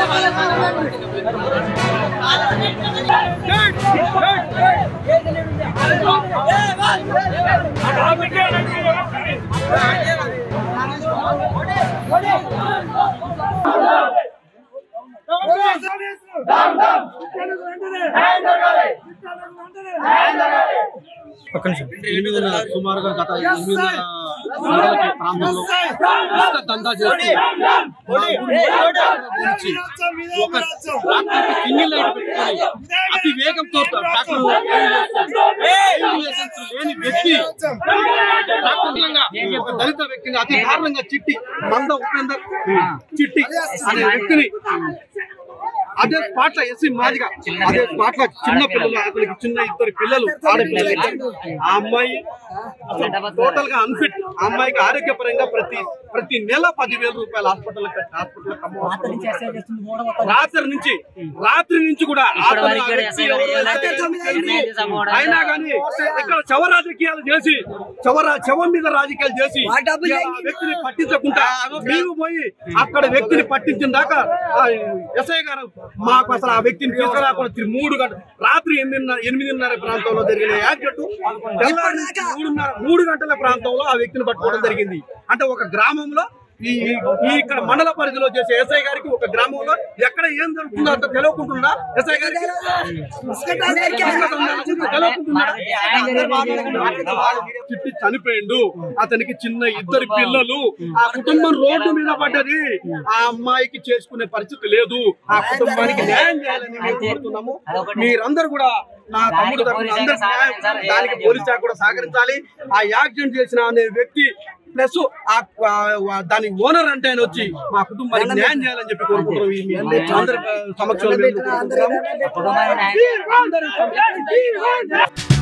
ఒక్క నిమిషం ఎనిమిదిన్నర సుమారుగా గత ఎనిమిదిన్నర గంటలకి ప్రాంతంలో ఇసుక దందా చేస్తూ మా గురించి ఒక ట్రాక్టర్కి సింగిల్ లైట్ పెట్టుకొని అతి వేగంతో ట్రాక్టర్ లేని వ్యక్తి ట్రాక్టర్లంగా ఒక దళిత వ్యక్తిని అతి దారుణంగా చిట్టి మంద ఉపేందర్ చిట్టి అనే వ్యక్తిని అదే స్పాట్ల ఎస్సీ మాదిగా అదే స్పాట్ల చిన్న పిల్లలు అతనికి చిన్న ఇద్దరు పిల్లలు ఆడపిల్లలు ఆ అమ్మాయి టోటల్ గా అన్ఫిట్ ఆ అమ్మాయికి ఆరోగ్యపరంగా ప్రతి ప్రతి నెల పదివేల రూపాయలు హాస్పిటల్ హాస్పిటల్ రాత్రి నుంచి రాత్రి నుంచి కూడా అతను ఆ వ్యక్తి ఎవరైతే తెలుసు. అయినా కానీ ఇక్కడ చవ రాజకీయాలు చేసి చవర చవం మీద రాజకీయాలు చేసి ఇలా ఆ వ్యక్తిని పట్టించకుండా మీరు పోయి అక్కడ వ్యక్తిని పట్టించిన దాకా ఆ ఎస్ఐ గారు మాకు అసలు ఆ వ్యక్తిని తీసుకురాకుండా తిరిగి మూడు గంటలు రాత్రి ఎనిమిదిన్నర ఎనిమిదిన్నర ప్రాంతంలో జరిగిన యాక్సిడెంట్ తెల్లారి నుంచి మూడున్నర మూడు గంటల ప్రాంతంలో ఆ వ్యక్తిని పట్టుకోవడం జరిగింది అంటే ఒక గ్రామంలో ఈ ఈ ఇక్కడ మండల పరిధిలో చేసే ఎస్ఐ గారికి ఒక గ్రామంలో ఎక్కడ ఏం జరుగుతుందో అంత తెలియకుంటుందా ఎస్ఐ గారికి చిట్టి చనిపోయిండు అతనికి చిన్న ఇద్దరు పిల్లలు ఆ కుటుంబం రోడ్డు మీద పడ్డది ఆ అమ్మాయికి చేసుకునే పరిస్థితి లేదు ఆ కుటుంబానికి న్యాయం చేయాలని మేము కోరుతున్నాము మీరందరూ కూడా నా తమ్ముడు తరపున అందరికీ న్యాయం దానికి పోలీస్ శాఖ కూడా సహకరించాలి ఆ యాక్సిడెంట్ చేసిన అనే వ్యక్తి ప్లస్ ఆ ఆ- దాని ఓనర్ అంటే ఆయన వచ్చి మా కుటుంబానికి న్యాయం చేయాలని చెప్పి కోరుకుంటున్నాం ఈ మీ అందరి సమక్షంలో మేము కోరుకుంటున్నాము. అందరి సమక్షంలో